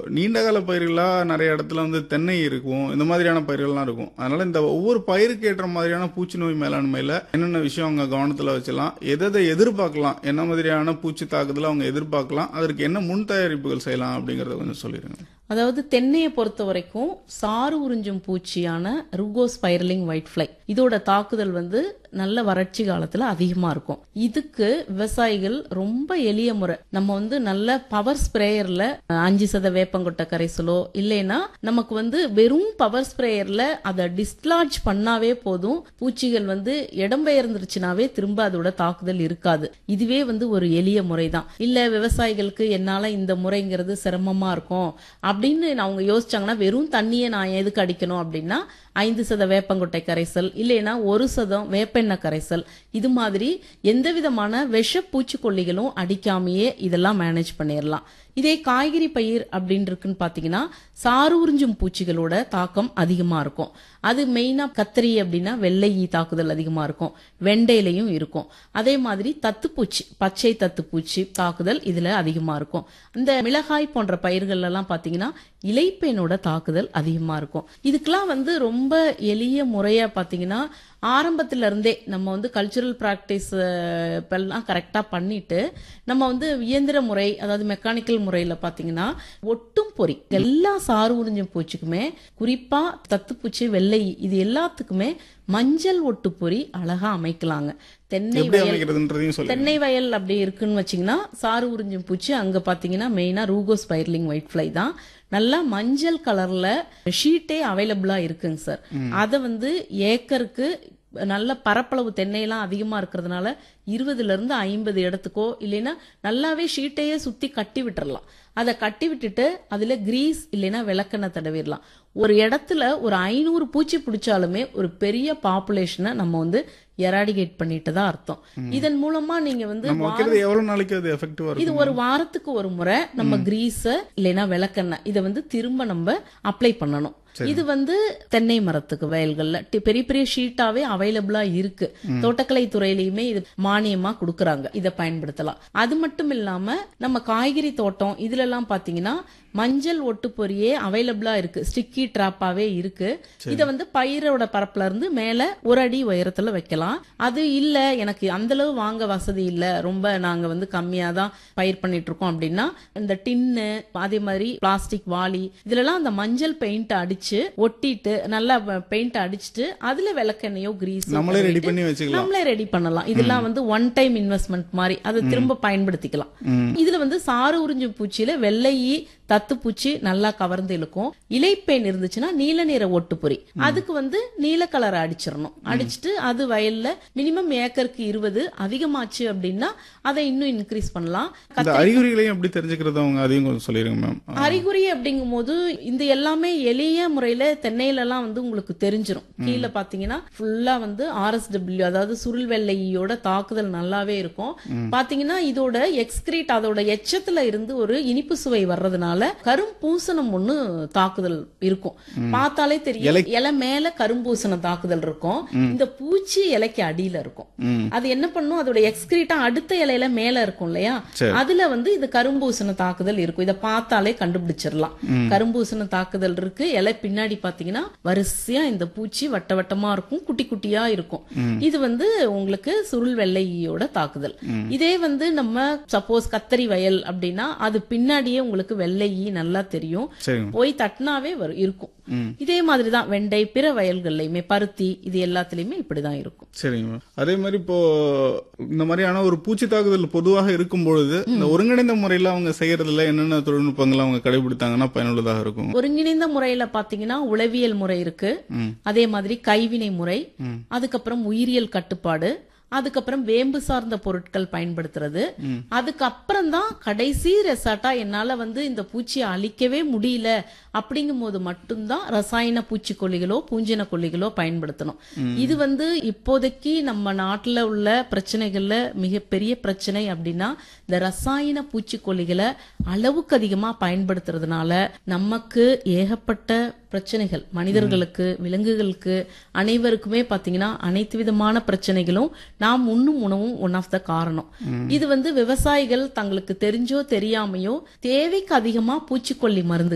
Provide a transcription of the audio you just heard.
நீண்டகால பயிர்களா நிறைய இடத்துல வந்து தென்னை இருக்கும் இந்த மாதிரியான பயிர்கள்லாம் இருக்கும் அதனால இந்த ஒவ்வொரு பயிருக்கு ஏற்ற மாதிரியான பூச்சி நோய் மேலாண்மையில என்னென்ன விஷயம் அவங்க கவனத்துல வச்சலாம் எதை எதிர்பார்க்கலாம் என்ன மாதிரியான பூச்சி தாக்குதலை அவங்க எதிர்பார்க்கலாம் அதற்கு என்ன முன் தயாரிப்புகள் செய்யலாம் அப்படிங்கறத கொஞ்சம் சொல்லிருங்க அதாவது தென்னையை பொறுத்த வரைக்கும் சாறு உறிஞ்சும் பூச்சியான ருகோஸ்பைரலிங் ஒயிட் ஃப்ளை இதோட தாக்குதல் வந்து நல்ல வறட்சி காலத்துல அதிகமா இருக்கும் இதுக்கு விவசாயிகள் ரொம்ப எளிய முறை நம்ம வந்து நல்ல பவர் ஸ்ப்ரேயர்ல அஞ்சு சத வேப்பங்கொட்டை கரைசலோ இல்லைன்னா நமக்கு வந்து வெறும் பவர் ஸ்ப்ரேயர்ல அதை டிஸ்லார்ஜ் பண்ணாவே போதும் பூச்சிகள் வந்து இடம்பெயர்ந்துருச்சுனாவே திரும்ப அதோட தாக்குதல் இருக்காது இதுவே வந்து ஒரு எளிய முறை தான் இல்ல விவசாயிகளுக்கு என்னால இந்த முறைங்கிறது சிரமமா இருக்கும் அப்படின்னு அவங்க யோசிச்சாங்கன்னா வெறும் தண்ணியை நான் எதுக்கு அடிக்கணும் அப்படின்னா ஐந்து சத வேப்பங்கொட்டை கரைசல் இல்லைன்னா ஒரு சதம் வேப்பெண்ணெய் கரைசல் இது மாதிரி எந்த விதமான விஷ பூச்சிக்கொல்லிகளும் அடிக்காமையே இதெல்லாம் மேனேஜ் பண்ணிடலாம் இதே காய்கறி பயிர் அப்படின்னு இருக்குன்னு பாத்தீங்கன்னா சாறு உறிஞ்சும் பூச்சிகளோட தாக்கம் அதிகமா இருக்கும் அது மெயினா கத்திரி அப்படின்னா வெள்ளை ஈ தாக்குதல் அதிகமா இருக்கும் வெண்டையிலையும் இருக்கும் அதே மாதிரி தத்துப்பூச்சி பச்சை தத்துப்பூச்சி தாக்குதல் இதுல அதிகமா இருக்கும் இந்த மிளகாய் போன்ற பயிர்கள் எல்லாம் பாத்தீங்கன்னா இலைப்பேனோட தாக்குதல் அதிகமா இருக்கும் இதுக்கெல்லாம் வந்து ரொம்ப எளிய முறையா பாத்தீங்கன்னா ஆரம்பத்துல இருந்தே நம்ம வந்து கல்ச்சுரல் ப்ராக்டிஸ் எல்லாம் கரெக்டா பண்ணிட்டு நம்ம வந்து இயந்திர முறை அதாவது மெக்கானிக்கல் முறையில பாத்தீங்கன்னா ஒட்டும் பொறி எல்லா சாறு உறிஞ்சும் பூச்சிக்குமே குறிப்பா தத்துப்பூச்சி வெள்ளை இது எல்லாத்துக்குமே மஞ்சள் ஒட்டு பொறி அழகா அமைக்கலாங்க தென்னை எப்படி வயல் அமைக்கிறதுன்றதையும் சொல்லுங்க தென்னை வயல் அப்படி இருக்குன்னு வச்சீங்கன்னா சாறு உறிஞ்சும் பூச்சி அங்க பாத்தீங்கன்னா மெயினா ரூகோ ஸ்பைர்லிங் ஒயிட் ஃபிளை தான் நல்லா மஞ்சள் கலர்ல ஷீட்டே அவைலபிளா இருக்குங்க சார் அத வந்து ஏக்கருக்கு நல்ல பரப்பளவு தென்னையெல்லாம் அதிகமா இருக்கிறதுனால இருபதுல இருந்து ஐம்பது இடத்துக்கோ இல்லைன்னா நல்லாவே ஷீட்டையே சுத்தி கட்டி விட்டுறலாம் அதை கட்டி விட்டுட்டு அதுல கிரீஸ் இல்லைன்னா விளக்கெண்ணெய் தடவிடலாம் ஒரு இடத்துல ஒரு ஐநூறு பூச்சி பிடிச்சாலுமே ஒரு பெரிய பாப்புலேஷனை நம்ம வந்து எராடிகேட் பண்ணிட்டு தான் அர்த்தம் இதன் மூலமா நீங்க வந்து நம்ம வைக்கிறது எவ்வளவு நாளைக்கு அது எஃபெக்டிவா இது இருக்கும் ஒரு வாரத்துக்கு ஒரு முறை நம்ம கிரீஸ இல்லைன்னா விளக்கெண்ணெய் இதை வந்து திரும்ப நம்ம அப்ளை பண்ணணும் இது வந்து தென்னை மரத்துக்கு வயல்கள்ல டி- பெரிய பெரிய ஷீட்டாவே அவைலபிளா இருக்கு தோட்டக்கலை துறையிலயுமே இது மானியமா கொடுக்கறாங்க இதை பயன்படுத்தலாம் அது மட்டும் இல்லாம நம்ம காய்கறி தோட்டம் இதுல எல்லாம் பாத்தீங்கன்னா மஞ்சள் ஒட்டுப்பொறியே அவைலபிளா இருக்கு ஸ்டிக்கி டிராப்பாவே இருக்கு இத வந்து பயிரோட பரப்புல இருந்து மேல ஒரு அடி உயரத்துல வைக்கலாம் அது இல்ல எனக்கு அந்த அளவு வாங்க வசதி இல்ல ரொம்ப நாங்க வந்து கம்மியா தான் பயிர் பண்ணிட்டு இருக்கோம் அப்படின்னா இந்த டின்னு அதே மாதிரி பிளாஸ்டிக் வாளி இதுல எல்லாம் அந்த மஞ்சள் பெயிண்ட் அடிச்சு ஒட்டிட்டு நல்லா பெயிண்ட் அடிச்சிட்டு அதுல விளக்கெண்ணையோ கிரீஸ் நம்மளே ரெடி பண்ணி வச்சுக்கலாம் நம்மளே ரெடி பண்ணலாம் இதெல்லாம் வந்து ஒன் டைம் இன்வெஸ்ட்மெண்ட் மாதிரி அதை திரும்ப பயன்படுத்திக்கலாம் இதுல வந்து சாறு உறிஞ்சும் பூச்சியில வெள்ளை ஈ, தத்துப்பூச்சி நல்லா கவர்ந்து இழுக்கும் இலைப்பேன் இருந்துச்சுன்னா நீல நிற ஒட்டுப்பொறி அதுக்கு வந்து நீல கலர் அடிச்சிடணும் அடிச்சிட்டு அது வயல்ல மினிமம் ஏக்கருக்கு இருபது அதிகமாச்சு அப்படின்னா அதை இன்னும் இன்க்ரீஸ் பண்ணலாம் இந்த அறிகுறிகளையும் எப்படி தெரிஞ்சுக்கிறது அவங்க அதையும் கொஞ்சம் சொல்லிருங்க மேம் அறிகுறி அப்படிங்கும் போது இந்த எல்லாமே எளிய முறையில தென்னையில எல்லாம் வந்து உங்களுக்கு தெரிஞ்சிரும் கீழே பாத்தீங்கன்னா ஃபுல்லா வந்து ஆர்எஸ்டபிள்யூ அதாவது சுருள் வெள்ளையோட தாக்குதல் நல்லாவே இருக்கும் பாத்தீங்கன்னா இதோட எக்ஸ்கிரீட் அதோட எச்சத்துல இருந்து ஒரு இனிப்பு சுவை வர்றதுனால கரும்பூசணம் ஒண்ணு தாக்குதல் இருக்கும் பார்த்தாலே தெரியும் இலை மேல கரும்பூசணம் தாக்குதல் இருக்கும் இந்த பூச்சி இலைக்கு அடியில இருக்கும் ம். அது என்ன பண்ணும் அதோட எக்ஸ்கிரீட்டா அடுத்த இலையில மேல இருக்கும் இல்லையா அதுல வந்து இது கரும்பூசண தாக்குதல் இருக்கும் இத பார்த்தாலே கண்டுபிடிச்சிடலாம் கரும்பூசண தாக்குதல் இருக்கு இலை பின்னாடி பாத்தீங்கன்னா வரிசையா இந்த பூச்சி வட்ட வட்டமா இருக்கும் குட்டி குட்டியா இருக்கும் இது வந்து உங்களுக்கு சுருள் வெள்ளையோட தாக்குதல் இதே வந்து நம்ம சப்போஸ் கத்தரி வயல் அப்படின்னா அது பின்னாடியே உங்களுக்கு வெள்ளை ஈ நல்லா தெரியும் சரிங்க போய் தட்டினாவே வரும் இருக்கும் இதே மாதிரிதான் வெண்டை பிற வயல்கள்லயுமே பருத்தி இது எல்லாத்துலயுமே இப்படிதான் இருக்கும் சரிங்க மேம் அதே மாதிரி இப்போ இந்த மாதிரியான ஒரு பூச்சி தாக்குதல் பொதுவாக இருக்கும் பொழுது இந்த ஒருங்கிணைந்த முறையில அவங்க செய்யறதுல என்னென்ன தொழில்நுட்பங்கள் அவங்க கடைபிடித்தாங்கன்னா பயனுள்ளதாக இருக்கும் ஒருங்கிணைந்த முறையில பாத்தீங்கன்னா உளவியல் முறை இருக்கு அதே மாதிரி கைவினை முறை அதுக்கப்புறம் உயிரியல் கட்டுப்பாடு அதுக்கப்புறம் வேம்பு சார்ந்த பொருட்கள் பயன்படுத்துறது அதுக்கப்புறம் தான் கடைசி ரெசார்ட்டா என்னால வந்து இந்த பூச்சியை அழிக்கவே முடியல அப்படிங்கும் போது மட்டும்தான் ரசாயன பூச்சிக்கொல்லிகளோ பூஞ்சின கொல்லிகளோ பயன்படுத்தணும் இது வந்து இப்போதைக்கு நம்ம நாட்டுல உள்ள பிரச்சனைகள்ல மிகப்பெரிய பிரச்சனை அப்படின்னா இந்த ரசாயன பூச்சிக்கொல்லிகளை அளவுக்கு அதிகமா பயன்படுத்துறதுனால நமக்கு ஏகப்பட்ட பிரச்சனைகள் மனிதர்களுக்கு விலங்குகளுக்கு அனைவருக்குமே பாத்தீங்கன்னா அனைத்து விதமான பிரச்சனைகளும் நாம் உண்ணும் உணவும் ஒன் ஆஃப் த காரணம் இது வந்து விவசாயிகள் தங்களுக்கு தெரிஞ்சோ தெரியாமையோ தேவைக்கு அதிகமா பூச்சிக்கொல்லி மருந்து